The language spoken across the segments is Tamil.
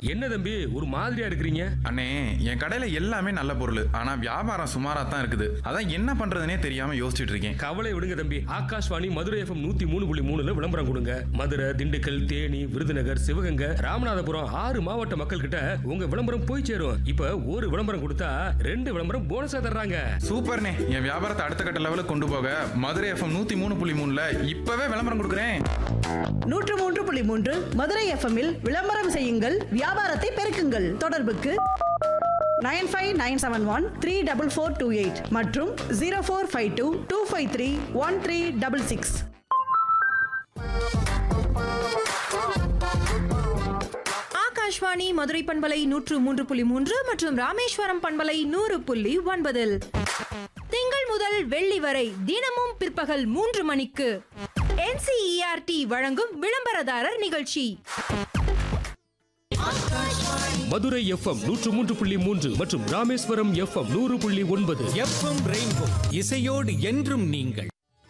என்ன தம்பி ஒரு மாதிரியா இருக்கிறீங்க அண்ணே என் கடையில எல்லாமே நல்ல பொருள் ஆனா வியாபாரம் சுமாரா தான் இருக்குது அதான் என்ன பண்றதுனே தெரியாம யோசிச்சுட்டு இருக்கேன் கவலை விடுங்க தம்பி ஆகாஷ்வாணி மதுரை எஃப்எம் நூத்தி மூணு புள்ளி மூணுல விளம்பரம் கொடுங்க மதுரை திண்டுக்கல் தேனி விருதுநகர் சிவகங்கை ராமநாதபுரம் ஆறு மாவட்ட மக்கள் கிட்ட உங்க விளம்பரம் போய் சேரும் இப்ப ஒரு விளம்பரம் கொடுத்தா ரெண்டு விளம்பரம் போனஸா தர்றாங்க சூப்பர்ண்ணே என் வியாபாரத்தை அடுத்த கட்ட லெவலுக்கு கொண்டு போக மதுரை எஃப்எம் நூத்தி மூணு புள்ளி மூணுல இப்பவே விளம்பரம் கொடுக்குறேன் நூற்று மூன்று புள்ளி மூன்று மதுரை எஃப்எம்மில் விளம்பரம் செய்யுங்கள் வியாபாரத்தை பெருக்குங்கள் தொடர்புக்கு nine five nine seven one three double four two eight மற்றும் zero four five two two five three one three double six Akashvani Madurai பண்பலை நூற்று மூன்று புள்ளி மூன்று மற்றும் ராமேஸ்வரம் பண்பலை நூறு புள்ளி ஒன்பதில் திங்கள் முதல் வெள்ளி வரை தினமும் பிற்பகல் மூன்று மணிக்கு என்சிஇஆர்டி வழங்கும் விளம்பரதாரர் நிகழ்ச்சி மதுரை எஃப்எம் நூற்று மூன்று புள்ளி மூன்று மற்றும் ராமேஸ்வரம் எஃப்எம் நூறு புள்ளி ஒன்பது எஃப்எம் ரெயின்போ இசையோடு என்றும் நீங்கள்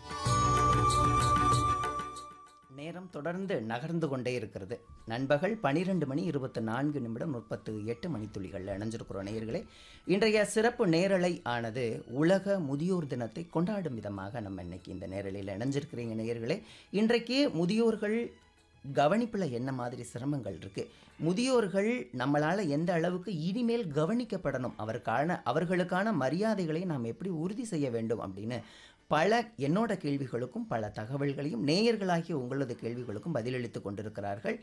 நேரம் தொடர்ந்து நகர்ந்து கொண்டே இருக்கிறது நண்பகல் பனிரெண்டு மணி இருபத்தி நான்கு நிமிடம் முப்பத்து எட்டு மணித்துளிகளில் இணைஞ்சிருக்கிறோம் நேயர்களே இன்றைய சிறப்பு நேரலை ஆனது உலக முதியோர் தினத்தை கொண்டாடும் விதமாக நம்ம இன்னைக்கு இந்த நேரலையில் இணைஞ்சிருக்கிறீங்க நேயர்களே இன்றைக்கு முதியோர்கள் கவனிப்பில் என்ன மாதிரி சிரமங்கள் இருக்குது முதியோர்கள் நம்மளால் எந்த அளவுக்கு இனிமேல் கவனிக்கப்படணும் அவருக்கான அவர்களுக்கான மரியாதைகளை நாம் எப்படி உறுதி செய்ய வேண்டும் அப்படின்னு பல என்னோட கேள்விகளுக்கும் பல தகவல்களையும் நேயர்களாகிய உங்களது கேள்விகளுக்கும் பதிலளித்து கொண்டிருக்கிறார்கள்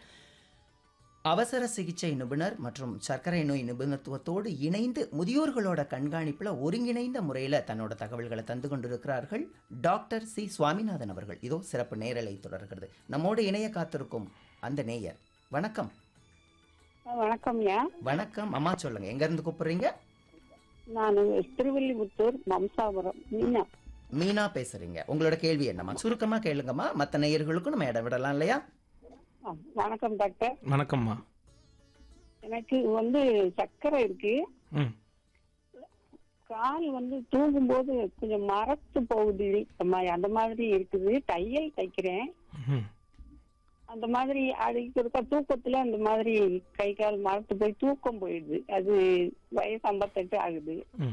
அவசர சிகிச்சை நிபுணர் மற்றும் சர்க்கரை நோய் நிபுணத்துவத்தோடு இணைந்து முதியோர்களோட கண்காணிப்பில் ஒருங்கிணைந்த முறையில் தன்னோட தகவல்களை தந்து கொண்டிருக்கிறார்கள் டாக்டர் சி சுவாமிநாதன் அவர்கள் இதோ சிறப்பு நேரலை தொடர்கிறது நம்மோடு இணைய காத்திருக்கும் அந்த நேயர் வணக்கம் வணக்கம்யா வணக்கம் அம்மா சொல்லுங்க எங்க இருந்து கூப்பிடுறீங்க நான் திருவள்ளிபுத்தூர் மம்சாபுரம் மீனா மீனா பேசுறீங்க உங்களோட கேள்வி என்னம்மா சுருக்கமா கேளுங்கம்மா மற்ற நேயர்களுக்கும் நம்ம இடம் விடலாம் இல்லையா ஆ, வணக்கம் டாக்டர் வணக்கம்மா எனக்கு வந்து சர்க்கரை இருக்கு ம் கால் வந்து தூங்கும்போது கொஞ்சம் மரத்து போகுது அம்மா, அந்த மாதிரி இருக்குது தையல் தைக்கிறேன் ம் அந்த மாதிரி அடிக்க இருக்க தூக்கத்துல அந்த மாதிரி கை கால் மரத்து போய் தூக்கம் போயிடுது அது வயசு ஐம்பத்தெட்டு ஆகுது ம்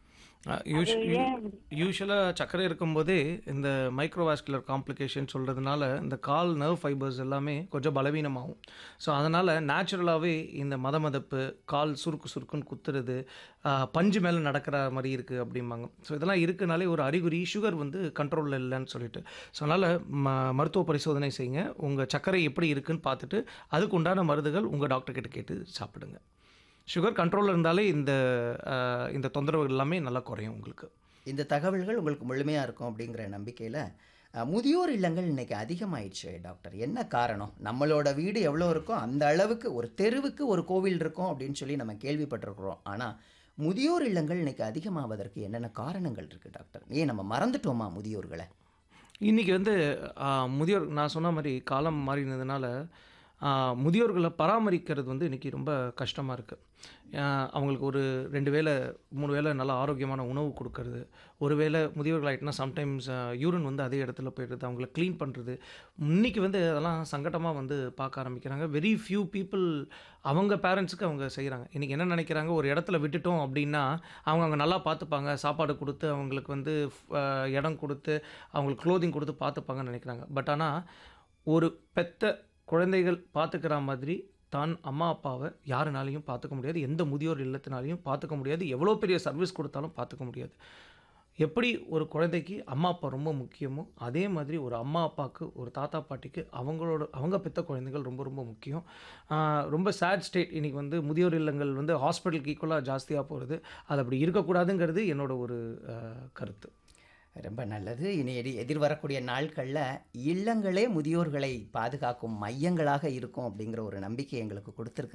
அது ஏன் யூஸ்வலாக சர்க்கரை இருக்கும்போதே இந்த மைக்ரோவாஸ்குலர் காம்ப்ளிகேஷன் சொல்கிறதுனால இந்த கால் நர்வ் ஃபைபர்ஸ் எல்லாமே கொஞ்சம் பலவீனமாகும் ஸோ அதனால் நேச்சுரலாகவே இந்த மத மதப்பு கால் சுருக்கு சுருக்குன்னு குத்துறது ஆ, பஞ்சு மேலே நடக்கிற மாதிரி இருக்குது அப்படிம்பாங்க ஸோ இதெல்லாம் இருக்குனாலே ஒரு அறிகுறி சுகர் வந்து கண்ட்ரோலில் இல்லைன்னு சொல்லிட்டு ஸோ அதனால் ம மருத்துவ பரிசோதனை செய்யுங்க உங்கள் சர்க்கரை எப்படி இருக்குன்னு பார்த்துட்டு அதுக்கு உண்டான மருந்துகள் உங்கள் டாக்டர் கிட்ட கேட்டு சாப்பிடுங்க சுகர் கண்ட்ரோலில் இருந்தாலே இந்த ஆ, இந்த தொந்தரவுகள் எல்லாமே நல்லா குறையும் உங்களுக்கு இந்த தகவல்கள் உங்களுக்கு முழுமையாக இருக்கும் அப்படிங்கிற நம்பிக்கையில் முதியோர் இல்லங்கள் இன்னைக்கு அதிகமாயிடுச்சு டாக்டர் என்ன காரணம் நம்மளோட வீடு எவ்வளோ இருக்கோ அந்த அளவுக்கு ஒரு தெருவுக்கு ஒரு கோவில் இருக்கும் அப்படின்னு சொல்லி நம்ம கேள்விப்பட்டிருக்கிறோம் ஆனால் முதியோர் இல்லங்கள் இன்னைக்கு அதிகமாவதற்கு என்னென்ன காரணங்கள் இருக்குது டாக்டர் ஏன் நம்ம மறந்துட்டோமா முதியோர்களை இன்றைக்கி வந்து ஆ, முதியோர் நான் சொன்ன மாதிரி காலம் மாறினதுனால ஆ, முதியோர்களை பராமரிக்கிறது வந்து இன்றைக்கி ரொம்ப கஷ்டமாக இருக்குது அவங்களுக்கு ஒரு ரெண்டு வேளை மூணு வேளை நல்ல ஆரோக்கியமான உணவு கொடுக்கறது ஒரு வேளை முதியோர்கள் ஆகிட்டுனா சம்டைம்ஸ் யூரின் வந்து அதே இடத்துல போயிடுறது அவங்கள க்ளீன் பண்ணுறது இன்றைக்கி வந்து அதெல்லாம் சங்கடமாக வந்து பார்க்க ஆரம்பிக்கிறாங்க வெரி ஃபியூ பீப்புள் அவங்க பேரண்ட்ஸுக்கு அவங்க செய்கிறாங்க இன்றைக்கி என்ன நினைக்கிறாங்க ஒரு இடத்துல விட்டுட்டோம் அப்படின்னா அவங்க அங்கே நல்லா பார்த்துப்பாங்க சாப்பாடு கொடுத்து அவங்களுக்கு வந்து அஹ், இடம் கொடுத்து அவங்களுக்கு க்ளோதிங் கொடுத்து பார்த்துப்பாங்கன்னு நினைக்கிறாங்க பட் ஆனால் ஒரு பெத்த குழந்தைகள் பார்த்துக்கிற மாதிரி தான் அம்மா அப்பாவை யாருனாலையும் பார்த்துக்க முடியாது எந்த முதியோர் இல்லத்தினாலையும் பார்த்துக்க முடியாது எவ்வளோ பெரிய சர்வீஸ் கொடுத்தாலும் பார்த்துக்க முடியாது எப்படி ஒரு குழந்தைக்கு அம்மா அப்பா ரொம்ப முக்கியமோ அதே மாதிரி ஒரு அம்மா அப்பாவுக்கு ஒரு தாத்தா பாட்டிக்கு அவங்களோட அவங்க பெத்த குழந்தைகள் ரொம்ப ரொம்ப முக்கியம் ஆஹ் ரொம்ப சேட் ஸ்டேட் இன்றைக்கி வந்து முதியோர் இல்லங்கள் வந்து ஹாஸ்பிட்டலுக்கு ஈக்குவலாக ஜாஸ்தியாக போகிறது அது அப்படி இருக்கக்கூடாதுங்கிறது என்னோட ஒரு ஆஹ் கருத்து ரொம்ப நல்லது இனி எதி எதிர்வரக்கூடிய நாட்களில் இல்லங்களே முதியோர்களை பாதுகாக்கும் மையங்களாக இருக்கும் அப்படிங்கிற ஒரு நம்பிக்கை எங்களுக்கு கொடுத்துருக்கு